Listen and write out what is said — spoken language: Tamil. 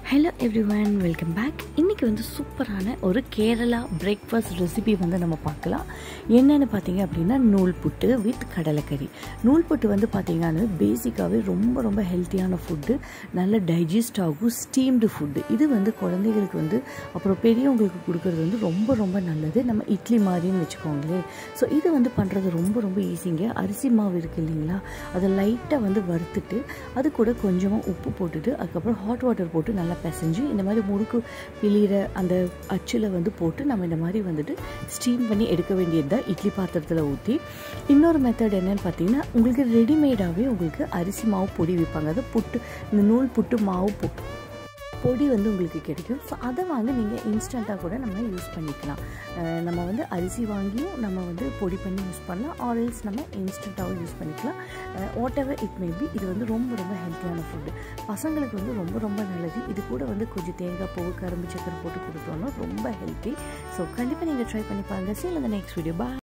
hello everyone welcome back இன்றைக்கி வந்து சூப்பரான ஒரு கேரளா பிரேக்ஃபாஸ்ட் ரெசிபி வந்து நம்ம பார்க்கலாம் என்னென்னு பார்த்தீங்க அப்படின்னா நூல் புட்டு வித் கடலைக்கறி நூல் புட்டு வந்து பார்த்தீங்கன்னா பேசிக்காகவே ரொம்ப ரொம்ப ஹெல்த்தியான ஃபுட்டு நல்ல டைஜஸ்ட் ஆகும் ஸ்டீம்டு ஃபுட்டு இது வந்து குழந்தைகளுக்கு வந்து அப்புறம் பெரியவங்களுக்கு கொடுக்கறது வந்து ரொம்ப ரொம்ப நல்லது நம்ம இட்லி மாதிரின்னு வச்சுக்கோங்களேன் ஸோ இது வந்து பண்ணுறது ரொம்ப ரொம்ப ஈஸிங்க அரிசி மாவு இருக்குது இல்லைங்களா அதை லைட்டாக வந்து வறுத்துட்டு அது கூட கொஞ்சமாக உப்பு போட்டுட்டு அதுக்கப்புறம் ஹாட் வாட்டர் போட்டு நல்லா பிசைஞ்சு இந்த மாதிரி முறுக்கு பிழிகிற அந்த அச்சில் வந்து போட்டு நம்ம இந்த மாதிரி வந்துட்டு ஸ்டீம் பண்ணி எடுக்க வேண்டியது தான் இட்லி பாத்திரத்தில் ஊற்றி இன்னொரு மெத்தட் என்னன்னு பார்த்தீங்கன்னா உங்களுக்கு ரெடிமேடாகவே உங்களுக்கு அரிசி மாவு பொடி விற்பாங்க அது புட்டு இந்த நூல் புட்டு மாவு பொ பொடி வந்து உங்களுக்கு கிடைக்கும் ஸோ அதை வாங்கி நீங்கள் இன்ஸ்டண்ட்டாக கூட நம்ம யூஸ் பண்ணிக்கலாம் அஹ் நம்ம வந்து அரிசி வாங்கியும் நம்ம வந்து பொடி பண்ணி யூஸ் பண்ணலாம் ஆரல்ஸ் நம்ம இன்ஸ்டண்ட்டாகவும் யூஸ் பண்ணிக்கலாம் whatever it may be இது வந்து ரொம்ப ரொம்ப ஹெல்த்தியான ஃபுட்டு பசங்களுக்கு வந்து ரொம்ப ரொம்ப நல்லது இது கூட வந்து கொஞ்சம் தேங்காய் பூ கரும்பு சக்கரை போட்டு கொடுத்தோம்னா ரொம்ப ஹெல்த்தி ஸோ கண்டிப்பாக நீங்கள் ட்ரை பண்ணி பாருங்கள் சரி இந்த நெக்ஸ்ட் வீடியோ பாய்